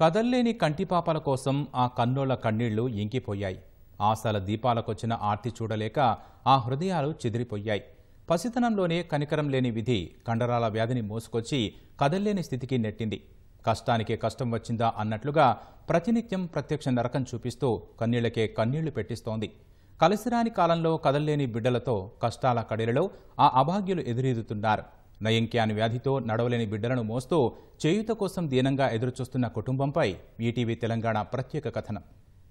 కదల్లేని కంటిపాపల కోసం ఆ కన్నోళ్ల కన్నీళ్లు ఇంకిపోయాయి ఆశల దీపాలకొచ్చిన ఆర్తి చూడలేక ఆ హృదయాలు చెదిరిపోయాయి పసితనంలోనే కనికరం లేని విధి కండరాల వ్యాధిని మోసుకొచ్చి కదల్లేని స్థితికి నెట్టింది కష్టానికే కష్టం వచ్చిందా అన్నట్లుగా ప్రతినిత్యం ప్రత్యక్ష నరకం చూపిస్తూ కన్నీళ్లకే కన్నీళ్లు పెట్టిస్తోంది కలిసిరాని కాలంలో కదల్లేని బిడ్డలతో కష్టాల కడలిలో ఆ అభాగ్యులు ఎదురీదుతున్నారు నయంక్యాని వ్యాధితో నడవలేని బిడ్డలను మోస్తూ చేయుత కోసం దీనంగా ఎదురుచూస్తున్న కుటుంబంపై ఈటీవీ తెలంగాణ ప్రత్యేక కథనం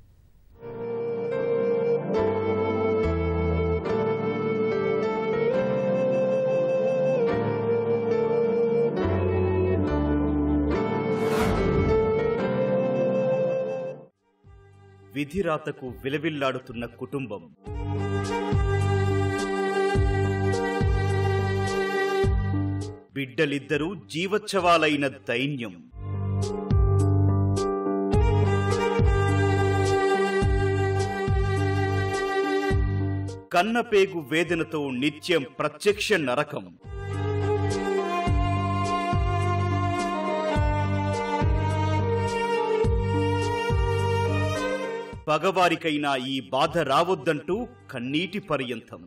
విధిరాతకు విలవిల్లాడుతున్న కుటుంబం బిడ్డలిద్దరూ జీవోత్సవాలైన దైన్యం కన్నపేగు వేదనతో నిత్యం ప్రత్యక్ష నరకం పగవారికైనా ఈ బాధ రావద్దంటూ కన్నీటి పర్యంతం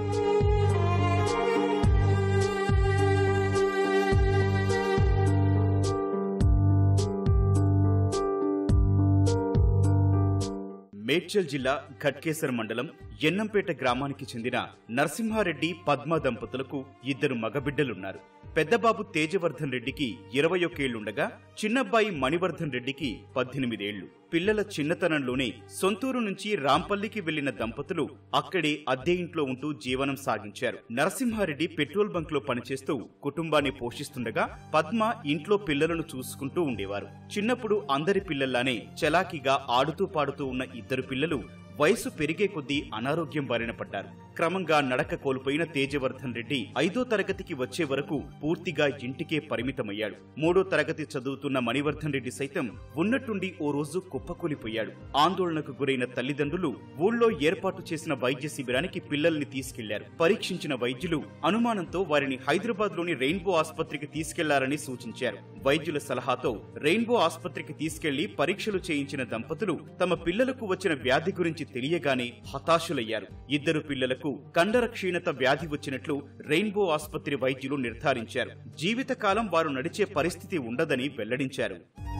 మేడ్చల్ జిల్లా ఘట్కేసర్ మండలం ఎన్నంపేట గ్రామానికి చెందిన నరసింహారెడ్డి పద్మ దంపతులకు ఇద్దరు మగబిడ్డలున్నారు పెద్దబాబు తేజవర్ధన్ రెడ్డికి ఇరవై ఒకేళ్లుండగా చిన్నబ్బాయి మణివర్ధన్ రెడ్డికి పద్దెనిమిదేళ్లు పిల్లల చిన్నతనంలోనే సొంతూరు నుంచి రాంపల్లికి వెళ్లిన దంపతులు అక్కడే అద్దె ఇంట్లో ఉంటూ జీవనం సాగించారు నరసింహారెడ్డి పెట్రోల్ బంక్ లో పనిచేస్తూ కుటుంబాన్ని పోషిస్తుండగా పద్మ ఇంట్లో పిల్లలను చూసుకుంటూ ఉండేవారు చిన్నప్పుడు అందరి పిల్లల్లానే చలాకీగా ఆడుతూ పాడుతూ ఉన్న ఇద్దరు పిల్లలు వయసు పెరిగే కొద్దీ అనారోగ్యం బారిన పడ్డారు క్రమంగా నడక కోల్పోయిన తేజవర్ధన్ రెడ్డి ఐదో తరగతికి వచ్చే వరకు పూర్తిగా ఇంటికే పరిమితమయ్యాడు మూడో తరగతి చదువుతున్న మణివర్ధన్ రెడ్డి సైతం ఉన్నట్టుండి ఓ రోజు కుప్పకూలిపోయాడు ఆందోళనకు గురైన తల్లిదండ్రులు ఊళ్ళో ఏర్పాటు చేసిన వైద్య శిబిరానికి పిల్లల్ని తీసుకెళ్లారు పరీక్షించిన వైద్యులు అనుమానంతో వారిని హైదరాబాద్ లోని రెయిన్బో ఆసుపత్రికి తీసుకెళ్లారని సూచించారు వైద్యుల సలహాతో రెయిన్బో ఆసుపత్రికి తీసుకెళ్లి పరీక్షలు చేయించిన దంపతులు తమ పిల్లలకు వచ్చిన వ్యాధి గురించి తెలియగానే హతాశులయ్యారు ఇద్దరు పిల్లలకు కండర క్షీణత వ్యాధి వచ్చినట్లు రెయిన్బో ఆసుపత్రి వైద్యులు నిర్ధారించారు జీవితకాలం వారు నడిచే పరిస్థితి ఉండదని వెల్లడించారు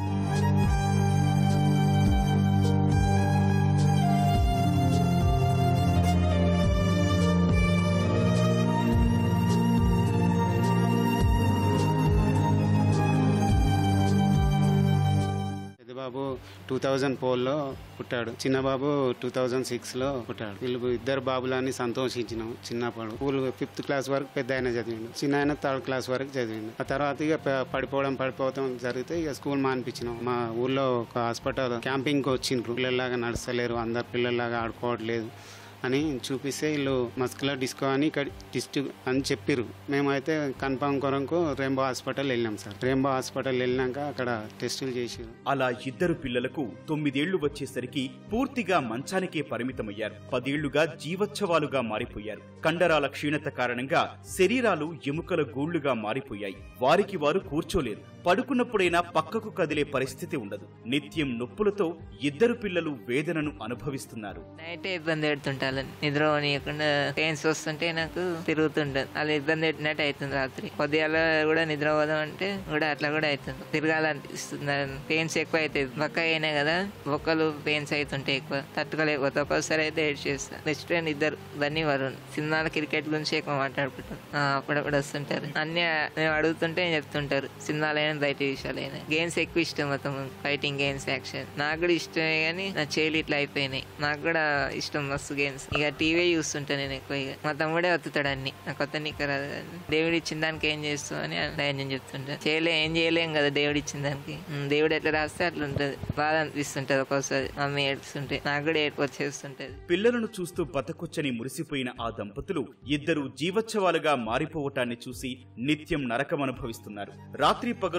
పెద్దబాబు టూ థౌజండ్ ఫోర్లో పుట్టాడు చిన్న బాబు టూ థౌజండ్ సిక్స్లో పుట్టాడు వీళ్ళు ఇద్దరు బాబులని సంతోషించినాం చిన్నప్పుడు స్కూల్ ఫిఫ్త్ క్లాస్ వరకు పెద్ద ఆయన చదివిండు చిన్న ఆయన థర్డ్ క్లాస్ వరకు చదివిండు ఆ తర్వాత ఇక ప- పడిపోవడం పడిపోవడం జరిగితే ఇక స్కూల్ మానిపించినాం మా ఊర్లో ఒక హాస్పిటల్ క్యాంపింగ్కి వచ్చిండ్రు పిల్లల్లాగా నడుస్తలేరు అందరు పిల్లల్లాగా ఆడుకోవట్లేదు అని చూపిస్తే వీళ్ళు మస్కులర్ డిస్కో అని ఇక్కడ డిస్ట్రిక్ అని చెప్పిర్రు మేమైతే కన్ఫామ్ కొరకు రెయిన్బో హాస్పిటల్ వెళ్ళినాం సార్ రెయిన్బో హాస్పిటల్ వెళ్ళినాక అక్కడ టెస్టులు చేసిరు అలా ఇద్దరు పిల్లలకు తొమ్మిదేళ్లు వచ్చేసరికి పూర్తిగా మంచానికే పరిమితమయ్యారు పదేళ్లుగా జీవోత్సవాలుగా మారిపోయారు కండరాల క్షీణత కారణంగా శరీరాలు ఎముకల గూళ్లుగా మారిపోయాయి వారికి వారు కూర్చోలేరు పడుకున్నప్పుడైనా పక్కకు కదిలే పరిస్థితి ఉండదు నిత్యం నొప్పులతో ఇద్దరు పిల్లలు వేదనను అనుభవిస్తున్నారు నైట్ ఇబ్బంది పెడుతుంటాను నిద్ర పోనీయకుండా పెయిన్స్ వస్తుంటే నాకు తిరుగుతుంటది అలా ఇబ్బంది పెట్టినట్టు అవుతుంది రాత్రి పొద్దుగాల కూడా నిద్ర పోదాం అంటే కూడా అట్లా కూడా అవుతుంది తిరగాలనిపిస్తుంది పెయిన్స్ ఎక్కువ అవుతాయి బక్క అయినా కదా బొక్కలు పెయిన్స్ అవుతుంటాయి ఎక్కువ తట్టుకోలేకపోతే ఒక్కోసారి అయితే ఏడ్ చేస్తా బెస్ట్ ఫ్రెండ్ ఇద్దరు బన్నీ వరుణ్ సినిమాల క్రికెట్ గురించి ఎక్కువ మాట్లాడుకుంటాం ఆ, అప్పుడప్పుడు వస్తుంటారు అన్ని మేము అడుగుతుంటే చెప్తుంటారు సినిమాలైనా బయట విషయాలైనా గేమ్స్ ఎక్కువ ఇష్టం మొత్తం ఫైటింగ్ గేమ్స్ యాక్షన్ నాకు కూడా ఇష్టమే కానీ నా చేలు ఇట్లా అయిపోయినాయి నాకు కూడా ఇష్టం మస్తు గేమ్స్ ఇక టీవీ చూస్తుంటా నేను ఎక్కువ ఇక మా తమ్ముడే వత్తుతాడు అన్ని నాకు కొత్త నీకు రాదు కానీ దేవుడు ఇచ్చిన దానికి ఏం చేస్తావు అని ధైర్యం చెప్తుంటా చేయలే ఏం చేయలేం కదా దేవుడు ఇచ్చిన దానికి ఉమ్, దేవుడు ఎట్లా రాస్తే అట్లా ఉంటది బాధ అనిపిస్తుంటది ఒక్కోసారి మమ్మీ ఏడుస్తుంటే నాకు కూడా ఏడుపు వచ్చేస్తుంటది పిల్లలను చూస్తూ బతకొచ్చని మురిసిపోయిన ఆ దంపతులు ఇద్దరు జీవోత్సవాలుగా మారిపోవటాన్ని చూసి నిత్యం నరకం అనుభవిస్తున్నారు రాత్రి పగలు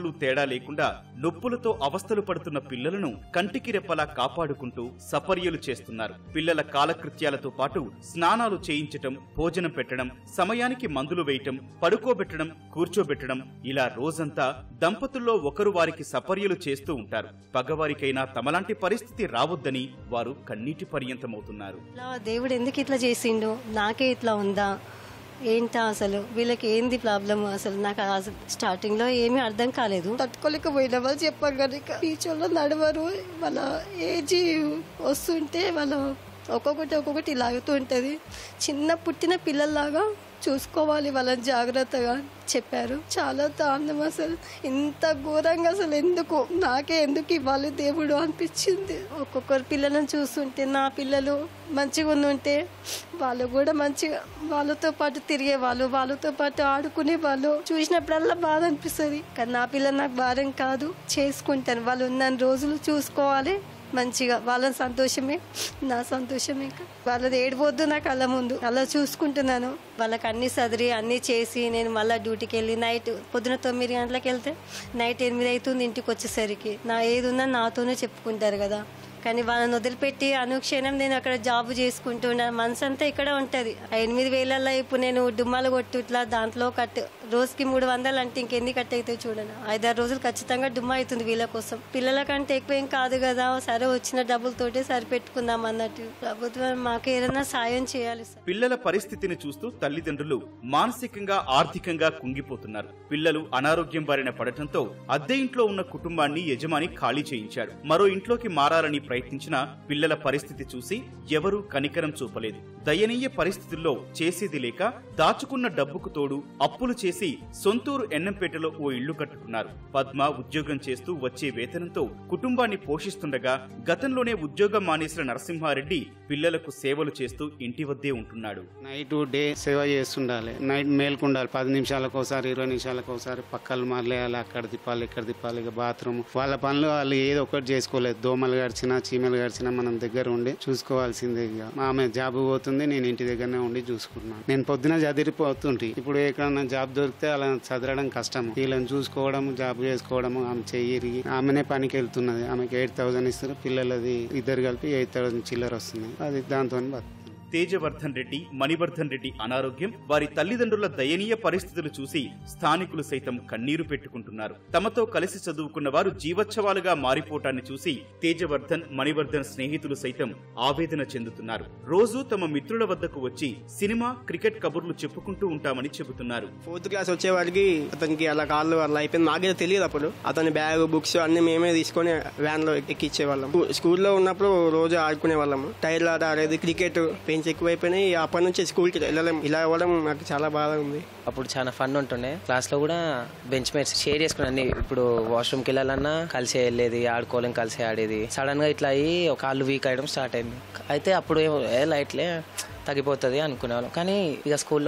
మాటలు తేడా లేకుండా నొప్పులతో అవస్థలు పడుతున్న పిల్లలను కంటికి రెప్పలా కాపాడుకుంటూ సపర్యలు చేస్తున్నారు పిల్లల కాలకృత్యాలతో పాటు స్నానాలు చేయించటం భోజనం పెట్టడం సమయానికి మందులు వేయటం పడుకోబెట్టడం కూర్చోబెట్టడం ఇలా రోజంతా దంపతుల్లో ఒకరు వారికి సపర్యలు చేస్తూ ఉంటారు పగవారికైనా తమలాంటి పరిస్థితి రావద్దని వారు కన్నీటి పర్యంతమవుతున్నారు ఇట్లా దేవుడు ఎందుకు ఇట్లా చేసిండు నాకే ఇట్లా ఉందా ఏంటా అసలు వీళ్ళకి ఏంది ప్రాబ్లమ్ అసలు నాకు అసలు స్టార్టింగ్ లో ఏమీ అర్థం కాలేదు తట్టుకోలేకపోయినా వాళ్ళు చెప్పారు కనుక ఫ్యూచర్లో నడవరు వాళ్ళ ఏజ్ వస్తుంటే వాళ్ళు ఒక్కొక్కటి ఒక్కొక్కటి లాగుతూ ఉంటుంది చిన్న పుట్టిన పిల్లల్లాగా చూసుకోవాలి వాళ్ళని జాగ్రత్తగా చెప్పారు చాలా దారుణం అసలు ఇంత ఘోరంగా అసలు ఎందుకు నాకే ఎందుకు ఇవ్వాలి దేవుడు అనిపించింది ఒక్కొక్కరు పిల్లలను చూస్తుంటే నా పిల్లలు మంచిగా ఉంటే వాళ్ళు కూడా మంచిగా వాళ్ళతో పాటు తిరిగే వాళ్ళు వాళ్ళతో పాటు ఆడుకునే వాళ్ళు చూసినప్పుడల్లా బాధ అనిపిస్తుంది కానీ నా పిల్లలు నాకు భారం కాదు చేసుకుంటాను వాళ్ళు ఉన్న రోజులు చూసుకోవాలి మంచిగా వాళ్ళ సంతోషమే నా సంతోషమే ఇంకా వాళ్ళది ఏడిపోద్దు నా కళ్ళ ముందు అలా చూసుకుంటున్నాను వాళ్ళకి అన్ని సదిరి అన్ని చేసి నేను మళ్ళీ డ్యూటీకి వెళ్ళి నైట్ పొద్దున తొమ్మిది గంటలకు వెళ్తే నైట్ ఎనిమిది అవుతుంది ఇంటికి వచ్చేసరికి నా ఏది ఉన్నా నాతోనే చెప్పుకుంటారు కదా కానీ వాళ్ళని వదిలిపెట్టి అనుక్షణం నేను అక్కడ జాబ్ చేసుకుంటూ ఉన్నాను మనసు అంతా ఇక్కడ ఉంటుంది ఆ ఎనిమిది వేలల్లో ఇప్పుడు నేను డుమ్మాలు కొట్టు ఇట్లా దాంట్లో కట్ రోజుకి మూడు వందలు అంటే ఇంకెన్ని కట్ అవుతాయి చూడండి ఐదారు రోజులు ఖచ్చితంగా డుమ్మా అవుతుంది వీళ్ళ కోసం పిల్లల కంటే ఎక్కువ ఏం కాదు కదా సరే వచ్చిన డబ్బులతోటే సరిపెట్టుకుందాం అన్నట్టు ప్రభుత్వం మాకు ఏదైనా సాయం చేయాలి సార్ పిల్లల పరిస్థితిని చూస్తూ తల్లిదండ్రులు మానసికంగా ఆర్థికంగా కుంగిపోతున్నారు పిల్లలు అనారోగ్యం బారిన పడటంతో అద్దె ఇంట్లో ఉన్న కుటుంబాన్ని యజమాని ఖాళీ చేయించాడు మరో ఇంట్లోకి మారాలని ప్రయత్నించినా పిల్లల పరిస్థితి చూసి ఎవరూ కనికరం చూపలేదు దయనీయ పరిస్థితుల్లో చేసేది లేక దాచుకున్న డబ్బుకు తోడు అప్పులు చేసి సొంతూరు ఎన్నంపేటలో ఓ ఇల్లు కట్టుకున్నారు పద్మ ఉద్యోగం చేస్తూ వచ్చే వేతనంతో కుటుంబాన్ని పోషిస్తుండగా గతంలోనే ఉద్యోగం మానేసిన నరసింహారెడ్డి పిల్లలకు సేవలు చేస్తూ ఇంటి వద్దే ఉంటున్నాడు నైట్ డే సేవ చేస్తుండాలి నైట్ మేల్కుండాలి పది నిమిషాలకు ఒకసారి ఇరవై నిమిషాలకు ఒకసారి పక్కలు మరలేయాలి అక్కడ తిప్పాలి ఇక్కడ తిప్పాలి ఇక బాత్రూమ్ వాళ్ళ పనులు వాళ్ళు ఏదో ఒకటి చేసుకోలేదు దోమలు గడిచినా చీమలు గడిచినా మనం దగ్గర ఉండి చూసుకోవాల్సిందే ఇక ఆమె జాబ్ పోతుంది నేను ఇంటి దగ్గరనే ఉండి చూసుకుంటున్నాను నేను పొద్దున చదిరిపోతుంటే ఇప్పుడు ఎక్కడన్నా జాబ్ దొరికితే అలా చదవడం కష్టం వీళ్ళని చూసుకోవడం జాబ్ చేసుకోవడం ఆమె చెయ్యి ఆమెనే పనికి వెళ్తున్నది ఆమెకి ఎయిట్ థౌసండ్ ఇస్తారు పిల్లలది ఇద్దరు కలిపి ఎయిట్ థౌసండ్ చిల్లర వస్తుంది అది దాంతో బతుకుతుంది తేజవర్ధన్ రెడ్డి మణివర్ధన్ రెడ్డి అనారోగ్యం వారి తల్లిదండ్రుల దయనీయ పరిస్థితులు చూసి స్థానికులు సైతం కన్నీరు పెట్టుకుంటున్నారు తమతో కలిసి చదువుకున్న వారు జీవోత్సవాలుగా మారిపోవటాన్ని చూసి తేజవర్ధన్ మణివర్ధన్ స్నేహితులు సైతం ఆవేదన చెందుతున్నారు రోజూ తమ మిత్రుల వద్దకు వచ్చి సినిమా క్రికెట్ కబుర్లు చెప్పుకుంటూ ఉంటామని చెబుతున్నారు ఫోర్త్ క్లాస్ వచ్చే వారికి అతనికి అలా కాళ్ళు అలా అయిపోయింది మాకైతే తెలియదు అప్పుడు అతని బ్యాగ్ బుక్స్ అన్ని మేమే తీసుకొని వ్యాన్ లో ఎక్కిచ్చే వాళ్ళం స్కూల్లో ఉన్నప్పుడు రోజు ఆడుకునే వాళ్ళము టైర్లు ఆట ఆడేది క్రికెట్ పెంచి ఎక్కువైపోయినాయి అప్పటి నుంచి స్కూల్కి వెళ్ళలేం ఇలా అవ్వడం నాకు చాలా బాధ ఉంది అప్పుడు చాలా ఫన్ ఉంటుండే క్లాస్ లో కూడా బెంచ్ మేట్స్ షేర్ చేసుకుని అన్ని ఇప్పుడు వాష్రూమ్ కి వెళ్ళాలన్నా కలిసి వెళ్ళేది ఆడుకోలేం కలిసి ఆడేది సడన్ గా ఇట్లా అయ్యి కాళ్ళు వీక్ అయ్యడం స్టార్ట్ అయింది అయితే అప్పుడు ఏమో, ఏ లైట్లే తగ్గిపోతుంది అనుకునేవాళ్ళం కానీ ఇక స్కూల్లో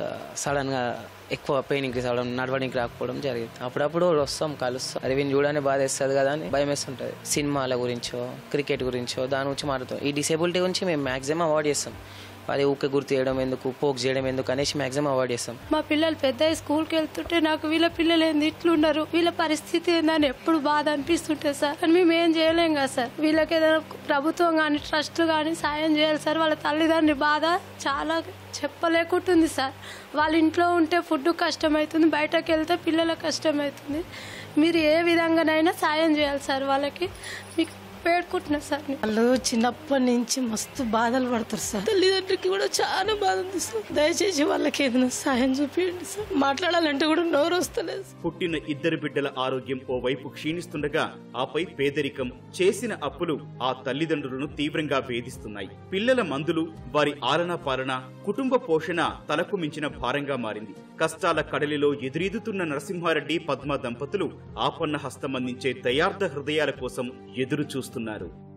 సడన్ గా ఎక్కువ పెయిన్ ఇంక్రీస్ అవ్వడం నడవడానికి రాకపోవడం జరిగింది అప్పుడప్పుడు వస్తాం కలుస్తాం అది వీని చూడని బాధ వేస్తుంది కదా అని భయం వేస్తుంటుంది సినిమాల గురించో క్రికెట్ గురించో దాని గురించి మాట్లాడుతాం ఈ డిసేబిలిటీ గురించి మేము మాక్సిమం అవాయిడ్ చేస్తాం అది ఊకే గుర్తు చేయడం ఎందుకు పోక్ చేయడం ఎందుకు అనేసి మాక్సిమం అవాయిడ్ చేస్తాం మా పిల్లలు పెద్ద స్కూల్కి వెళ్తుంటే నాకు వీళ్ళ పిల్లలు ఏంది ఇట్లున్నారు వీళ్ళ పరిస్థితి ఏందని ఎప్పుడు బాధ అనిపిస్తుంటే సార్ కానీ మేము ఏం చేయలేం కదా సార్ వీళ్ళకి ఏదైనా ప్రభుత్వం కానీ ట్రస్ట్ కానీ సాయం చేయాలి సార్ వాళ్ళ తల్లిదండ్రి బాధ చాలా చెప్పలేకుంటుంది సార్ వాళ్ళ ఇంట్లో ఉంటే ఫుడ్ కష్టమవుతుంది బయటకు వెళ్తే పిల్లలకు కష్టమవుతుంది మీరు ఏ విధంగానైనా సాయం చేయాలి సార్ వాళ్ళకి మీకు పేర్కొంటున్నా సార్ నేను. వాళ్ళు చిన్నప్పటి నుంచి మస్తు బాధలు పడతారు సార్ తల్లిదండ్రులకి కూడా చాలా బాధ ఉంది సార్ దయచేసి వాళ్ళకి ఏదైనా సాయం చూపించండి సార్ మాట్లాడాలంటే కూడా నోరు వస్తలేదు సార్. పుట్టిన ఇద్దరు బిడ్డల ఆరోగ్యం ఓ వైపు క్షీణిస్తుండగా ఆపై పేదరికం చేసిన అప్పులు ఆ తల్లిదండ్రులను తీవ్రంగా వేధిస్తున్నాయి పిల్లల మందులు వారి ఆలనా పాలన కుటుంబ పోషణ తలకు మించిన భారంగా మారింది కష్టాల కడలిలో ఎదురీదుతున్న నరసింహారెడ్డి పద్మ దంపతులు ఆపన్న హస్తమందించే దయార్థ హృదయాల కోసం ఎదురు చూస్తున్నారు